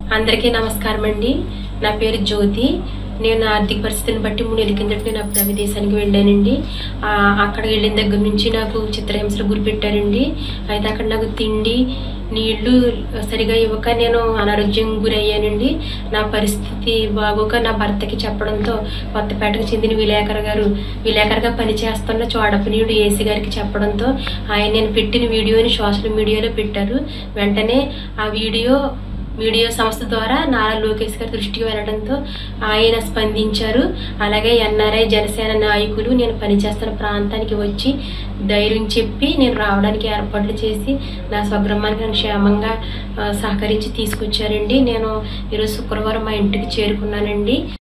అందరికీ నమస్కారం అండి నా పేరు జ్యోతి నేను ఆర్థిక పరిస్థితిని బట్టి మూడు నెలల కిందట నేను అప్పుడు విదేశానికి వెళ్ళానండి ఆ, అక్కడ వెళ్ళిన దగ్గర నుంచి నాకు చిత్రహింసలు గురిపెట్టారండి అయితే అక్కడ నాకు తిండి నీళ్లు సరిగా ఇవ్వక నేను అనారోగ్యం గురయ్యానండి నా పరిస్థితి బాగోక నా భర్తకి చెప్పడంతో కొత్తపేటకు చెందిన విలేకరు గారు విలేకరుగా పనిచేస్తున్న చోడపనీయుడు ఏసీ గారికి చెప్పడంతో ఆయన నేను పెట్టిన వీడియోని సోషల్ మీడియాలో పెట్టారు వెంటనే ఆ వీడియో వీడియో సంస్థ ద్వారా నారా లోకేష్ గారి దృష్టికి వెళ్ళడంతో ఆయన స్పందించారు అలాగే ఎన్ఆర్ఐ జనసేన నాయకులు నేను పనిచేస్తున్న ప్రాంతానికి వచ్చి ధైర్యం చెప్పి నేను రావడానికి ఏర్పాట్లు చేసి నా స్వగ్రామానికి నన్ను క్షేమంగా ఆ, సహకరించి తీసుకొచ్చారండి నేను ఈరోజు శుక్రవారం మా ఇంటికి చేరుకున్నానండి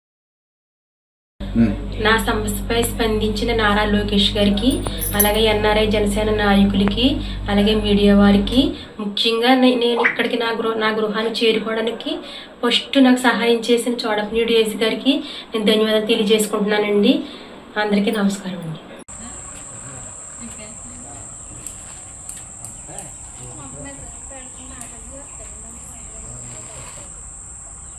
ఉమ్. నా సమస్యపై స్పందించిన నారా లోకేష్ గారికి అలాగే ఎన్ఆర్ఐ జనసేన నాయకులకి అలాగే మీడియా వారికి ముఖ్యంగా నే- నేను ఇక్కడికి నా గృహ నా గృహాన్ని చేరుకోవడానికి ఫస్ట్ నాకు సహాయం చేసిన చోడపనీయుడు ఏసీ గారికి నేను ధన్యవాదాలు తెలియజేసుకుంటున్నానండి అందరికీ నమస్కారం అండి